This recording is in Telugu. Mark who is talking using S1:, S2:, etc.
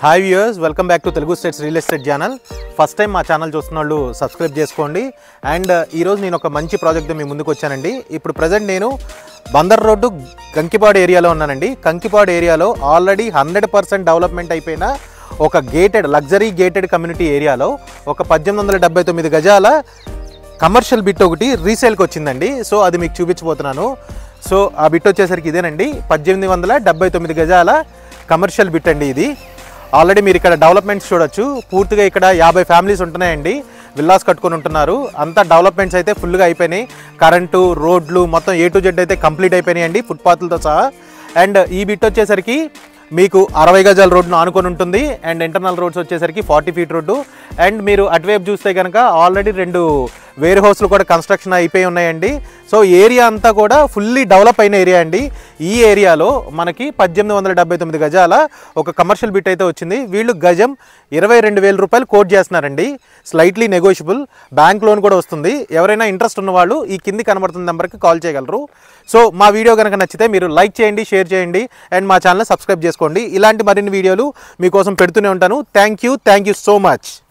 S1: hi viewers welcome back to Telugu states real estate channel first time మా ఛానల్ చూస్తున్న వాళ్ళు సబ్స్క్రైబ్ చేసుకోండి అండ్ ఈరోజు నేను ఒక మంచి ప్రాజెక్ట్ మీ ముందుకు వచ్చానండి ఇప్పుడు ప్రజెంట్ నేను బందర్ రోడ్డు కంకిపాడు ఏరియాలో ఉన్నానండి కంకిపాడు ఏరియాలో ఆల్రెడీ హండ్రెడ్ పర్సెంట్ డెవలప్మెంట్ అయిపోయిన ఒక గేటెడ్ లగ్జరీ గేటెడ్ కమ్యూనిటీ ఏరియాలో ఒక పద్దెనిమిది వందల డెబ్బై తొమ్మిది గజాల కమర్షియల్ బిట్ ఒకటి రీసేల్కి వచ్చిందండి సో అది మీకు చూపించబోతున్నాను సో ఆ బిట్ వచ్చేసరికి ఇదేనండి పద్దెనిమిది వందల డెబ్బై తొమ్మిది గజాల కమర్షియల్ బిట్ అండి ఇది ఆల్రెడీ మీరు ఇక్కడ డెవలప్మెంట్స్ చూడొచ్చు పూర్తిగా ఇక్కడ యాభై ఫ్యామిలీస్ ఉంటున్నాయండి విల్లాస్ కట్టుకొని ఉంటున్నారు అంతా డెవలప్మెంట్స్ అయితే ఫుల్గా అయిపోయినాయి కరెంటు రోడ్లు మొత్తం ఏ టు జెడ్ అయితే కంప్లీట్ అయిపోయినాయండి ఫుట్పాత్లతో సహా అండ్ ఈ బిట్ వచ్చేసరికి మీకు అరవై గజాల రోడ్ను ఆనుకొని ఉంటుంది అండ్ ఇంటర్నల్ రోడ్స్ వచ్చేసరికి ఫార్టీ ఫీట్ రోడ్డు అండ్ మీరు అటువైపు చూస్తే కనుక ఆల్రెడీ రెండు వేర్ హౌస్లు కూడా కన్స్ట్రక్షన్ అయిపోయి ఉన్నాయండి సో ఏరియా అంతా కూడా ఫుల్లీ డెవలప్ అయిన ఏరియా అండి ఈ ఏరియాలో మనకి పద్దెనిమిది వందల డెబ్బై తొమ్మిది గజాల ఒక కమర్షియల్ బిట్ అయితే వచ్చింది వీళ్ళు గజం ఇరవై రెండు వేల రూపాయలు కోట్ చేస్తున్నారండి స్లైట్లీ నెగోషియబుల్ బ్యాంక్ లోన్ కూడా వస్తుంది ఎవరైనా ఇంట్రెస్ట్ ఉన్న వాళ్ళు ఈ కింది కనబడుతున్న నెంబర్కి కాల్ చేయగలరు సో మా వీడియో కనుక నచ్చితే మీరు లైక్ చేయండి షేర్ చేయండి అండ్ మా ఛానల్ సబ్స్క్రైబ్ చేసుకోండి ఇలాంటి మరిన్ని వీడియోలు మీకోసం పెడుతూనే ఉంటాను thank you thank you so much